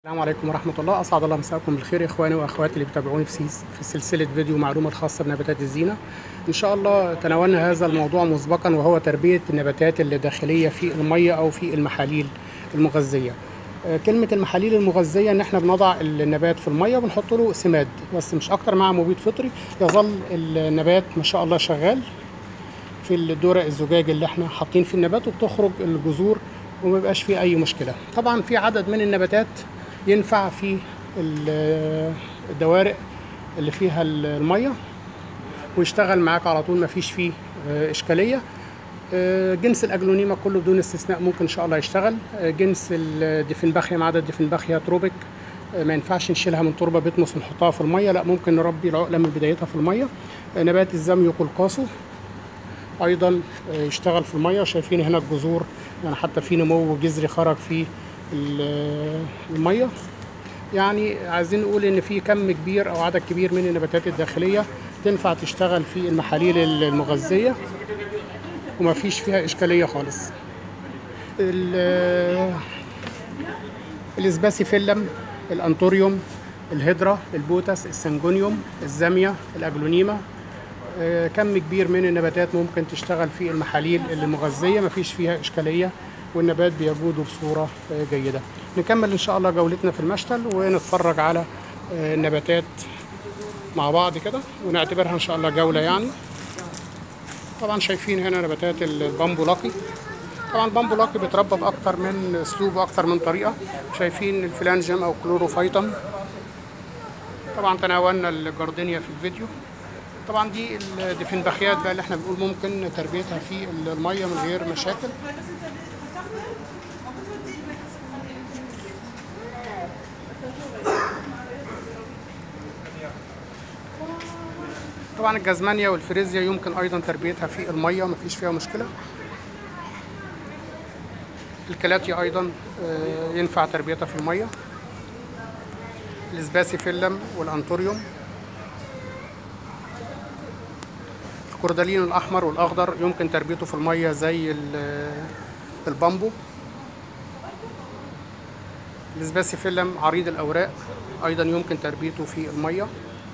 السلام عليكم ورحمة الله أسعد الله مساءكم بالخير يا إخواني وأخواتي اللي بتابعوني في سيس في سلسلة فيديو معلومة الخاصة بنباتات الزينة إن شاء الله تناولنا هذا الموضوع مسبقا وهو تربية النباتات الداخلية في المية أو في المحاليل المغذية آه، كلمة المحاليل المغذية إن إحنا بنضع النبات في المية وبنحط له سماد بس مش أكتر مع مبيد فطري يظل النبات ما شاء الله شغال في الدورق الزجاج اللي احنا حاطين فيه النبات وبتخرج الجذور وما بيبقاش فيه اي مشكله طبعا في عدد من النباتات ينفع في ال- الدوارق اللي فيها الميه ويشتغل معاك على طول ما فيش فيه آه، اشكاليه آه، جنس الاجلونيما كله بدون استثناء ممكن ان شاء الله يشتغل آه، جنس الديفنباخيا ما عدا الديفنباخيا تروبيك آه، ما ينفعش نشيلها من تربه بتمس ونحطها في الميه لا ممكن نربي العقله من بدايتها في الميه آه، نبات الزميو قلقاسو ايضا يشتغل في الميه شايفين هنا الجذور يعني حتى في نمو جذري خرج في ال- الميه يعني عايزين نقول ان في كم كبير او عدد كبير من النباتات الداخليه تنفع تشتغل في المحاليل المغذيه وما فيش فيها اشكاليه خالص ال- الاسباسيفيلم الانطوريوم الهيدرا البوتاس السنجونيوم الزاميا الاجلونيما آه، كم كبير من النباتات ممكن تشتغل في المحاليل المغذية مفيش فيها إشكالية والنبات بيجود بصورة آه، جيدة نكمل إن شاء الله جولتنا في المشتل ونتفرج على آه، النباتات مع بعض كده ونعتبرها إن شاء الله جولة يعني طبعا شايفين هنا نباتات البامبو لاقي طبعا البامبو لاقي بيتربى بأكتر من أسلوب وأكتر من طريقة شايفين الفلانجم أو كلوروفايتم طبعا تناولنا الجاردينيا في الفيديو طبعا دي الديفنباخيات بقى اللي احنا بنقول ممكن تربيتها في الميه من غير مشاكل طبعا الجزمانيا والفريزيا يمكن ايضا تربيتها في الميه مفيش فيها مشكله الكلاتيا ايضا آه، ينفع تربيتها في الميه الاسباسيفيلم والانطوريوم الكوردالين الاحمر والاخضر يمكن تربيته في الميه زي ال- البامبو الاسباسيفيلم عريض الاوراق ايضا يمكن تربيته في الميه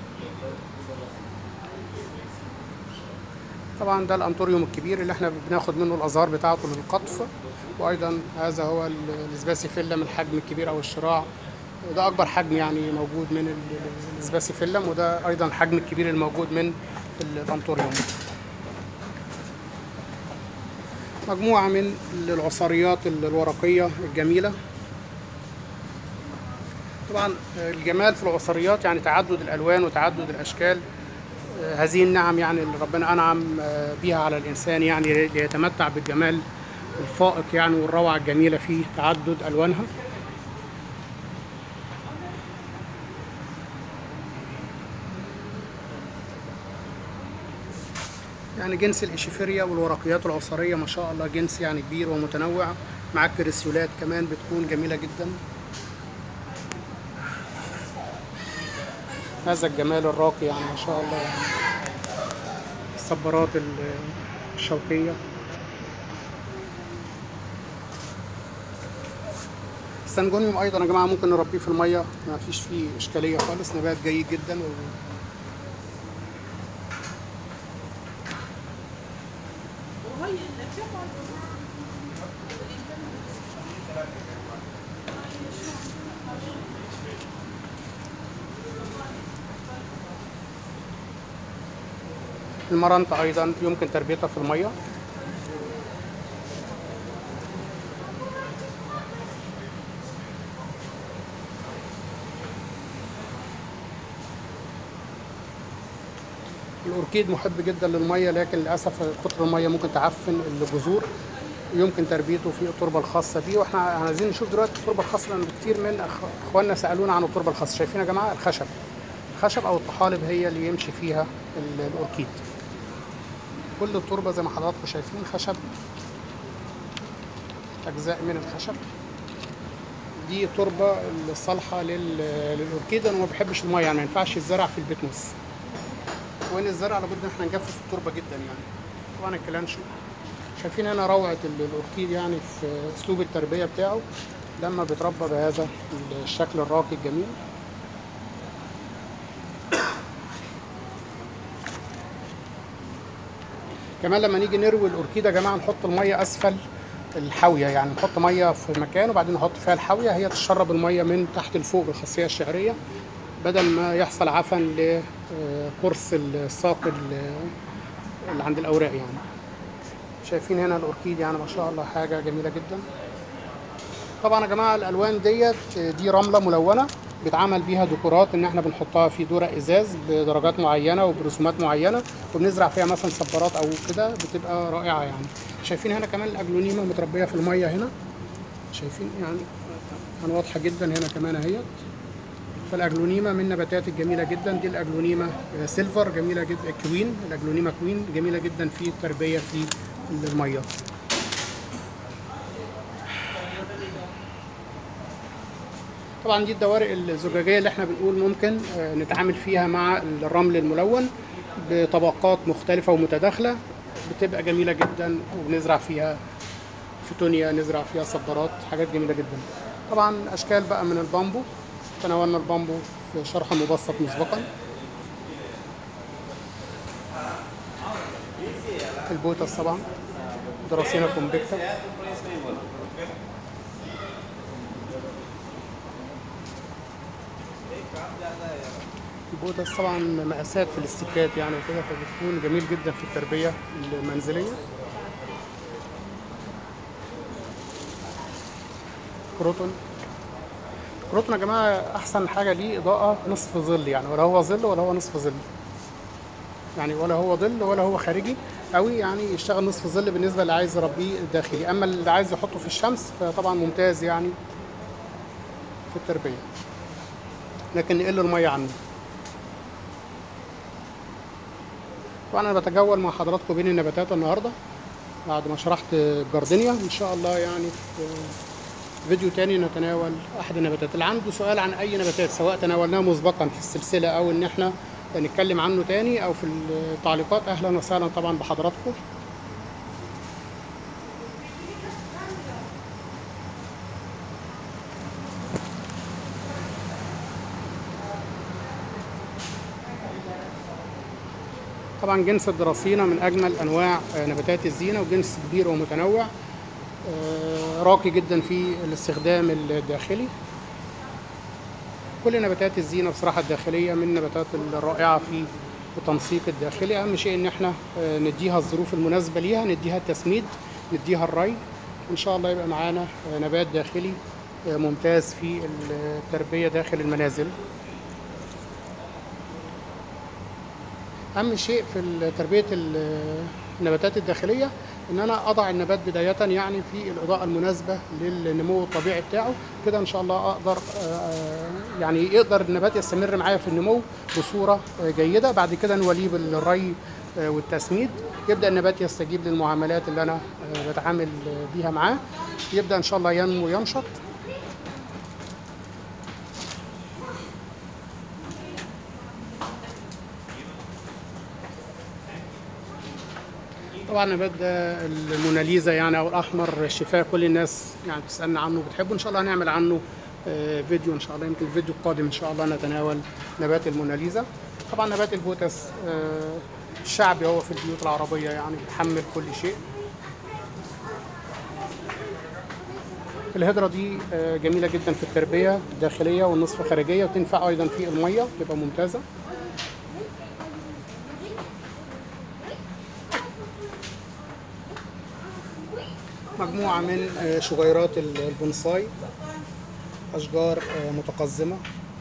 طبعا ده الانطوريوم الكبير اللي احنا بناخد منه الازهار بتاعته للقطف وايضا هذا هو ال- الاسباسيفيلم الحجم الكبير او الشراع ده اكبر حجم يعني موجود من ال- الاسباسيفيلم وده ايضا الحجم الكبير الموجود من الانطوريوم مجموعة من العصاريات الورقية الجميلة طبعا الجمال في العصاريات يعني تعدد الألوان وتعدد الأشكال هذه النعم يعني اللي ربنا أنعم بها على الإنسان يعني ليتمتع بالجمال الفائق يعني والروعة الجميلة في تعدد ألوانها يعني جنس الإشيفيريا والورقيات العصارية ما شاء الله جنس يعني كبير ومتنوع مع الكريسيولات كمان بتكون جميلة جدا هذا الجمال الراقي يعني ما شاء الله يعني الصبارات ال- الشوكية السنجونيوم أيضا يا جماعة ممكن نربيه في المية ما فيش فيه إشكالية خالص نبات جيد جدا و... المرنطة أيضا يمكن تربيتها في المية الأوركيد محب جدا للمية لكن للأسف كتر المية ممكن تعفن الجذور يمكن تربيته في التربة الخاصة بيه واحنا عايزين نشوف دلوقتي التربة الخاصة لأن كتير من أخ- إخواننا سألونا عن التربة الخاصة شايفين يا جماعة الخشب الخشب أو الطحالب هي اللي يمشي فيها ال- الأوركيد كل التربة زي ما حضراتكم شايفين خشب أجزاء من الخشب دي تربة الصالحة لل- للأوركيد أنا ما بحبش المية يعني ما ينفعش الزرع في البتموس وإن الزرع لابد إن احنا نجفف التربة جدا يعني طبعا الكلام شو شايفين هنا روعة ال- الأوركيد يعني في أسلوب التربية بتاعه لما بيتربى بهذا الشكل الراقي الجميل كمان لما نيجي نروي الاوركيده يا جماعه نحط الميه اسفل الحاويه يعني نحط ميه في مكان وبعدين نحط فيها الحاويه هي تشرب الميه من تحت لفوق بالخاصيه الشعريه بدل ما يحصل عفن لقرص الساق ال- اللي عند الاوراق يعني شايفين هنا الاوركيد يعني ما شاء الله حاجه جميله جدا طبعا يا جماعه الالوان ديت دي رمله ملونه بيتعمل بيها ديكورات ان احنا بنحطها في دورق ازاز بدرجات معينه وبرسومات معينه وبنزرع فيها مثلا صبارات او كده بتبقى رائعه يعني شايفين هنا كمان الاجلونيما متربيه في الميه هنا شايفين يعني يعني واضحه جدا هنا كمان اهيت فالاجلونيما من النباتات الجميله جدا دي الاجلونيما سيلفر جميله جدا كوين الاجلونيما كوين جميله جدا في التربيه في الميه طبعا دي الدوارق الزجاجيه اللي احنا بنقول ممكن آه، نتعامل فيها مع الرمل الملون بطبقات مختلفه ومتداخله بتبقى جميله جدا وبنزرع فيها فتونيا نزرع فيها صبارات حاجات جميله جدا طبعا اشكال بقى من البامبو تناولنا البامبو في شرح مبسط مسبقا البوتس طبعا دراسينا كومبيكتا البوتس طبعا مقاسات في الاستكات يعني وكده فبتكون جميل جدا في التربيه المنزليه كروتون كروتون يا جماعه احسن حاجه ليه اضاءه نصف ظل يعني ولا هو ظل ولا هو نصف ظل يعني ولا هو ظل ولا هو خارجي قوي يعني يشتغل نصف ظل بالنسبه اللي عايز يربيه داخلي اما اللي عايز يحطه في الشمس فطبعا ممتاز يعني في التربيه لكن نقل الميه عنه طبعا انا بتجول مع حضراتكم بين النباتات النهارده بعد ما شرحت الجاردينيا ان شاء الله يعني في فيديو تاني نتناول احد النباتات اللي عنده سؤال عن اي نباتات سواء تناولناه مسبقا في السلسله او ان احنا نتكلم عنه تاني او في التعليقات اهلا وسهلا طبعا بحضراتكم طبعا جنس الدراسينا من اجمل انواع آه، نباتات الزينه وجنس كبير ومتنوع آه، راقي جدا في الاستخدام الداخلي كل نباتات الزينه بصراحه الداخليه من النباتات الرائعه في التنسيق الداخلي اهم شيء ان احنا آه، نديها الظروف المناسبه ليها نديها التسميد نديها الري ان شاء الله يبقى معانا آه، نبات داخلي آه، ممتاز في التربيه داخل المنازل اهم شيء في تربيه النباتات الداخليه ان انا اضع النبات بدايه يعني في الاضاءه المناسبه للنمو الطبيعي بتاعه كده ان شاء الله اقدر آه، يعني يقدر النبات يستمر معايا في النمو بصوره آه، جيده بعد كده نوليه بالري آه، والتسميد يبدا النبات يستجيب للمعاملات اللي انا آه، بتعامل بيها معاه يبدا ان شاء الله ينمو وينشط طبعا النبات ده الموناليزا يعني او الاحمر شفاء كل الناس يعني بتسالنا عنه وبتحبه ان شاء الله هنعمل عنه آه، فيديو ان شاء الله يمكن الفيديو القادم ان شاء الله نتناول نبات الموناليزا طبعا نبات البوتس آه، الشعبي هو في البيوت العربيه يعني بيحمل كل شيء الهدرة دي آه، جميلة جدا في التربية الداخلية والنصف خارجية وتنفع أيضا في المية تبقى ممتازة مجموعة من آه، شجيرات ال- البونساي أشجار آه، متقزمة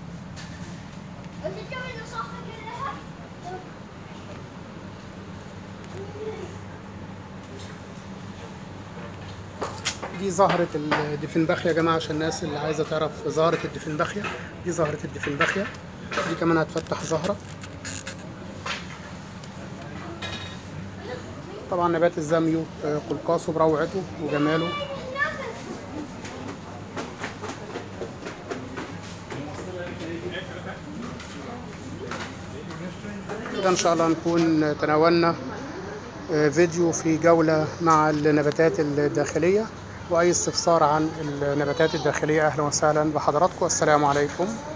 دي زهرة الدفنبخية يا جماعة عشان الناس اللي عايزة تعرف زهرة الدفنبخية دي زهرة الدفنبخية دي كمان هتفتح زهرة طبعا نبات الزاميو آه، قلقاسه بروعته وجماله كده ان شاء الله نكون تناولنا آه، فيديو في جولة مع النباتات الداخلية واي استفسار عن النباتات الداخليه اهلا وسهلا بحضراتكم السلام عليكم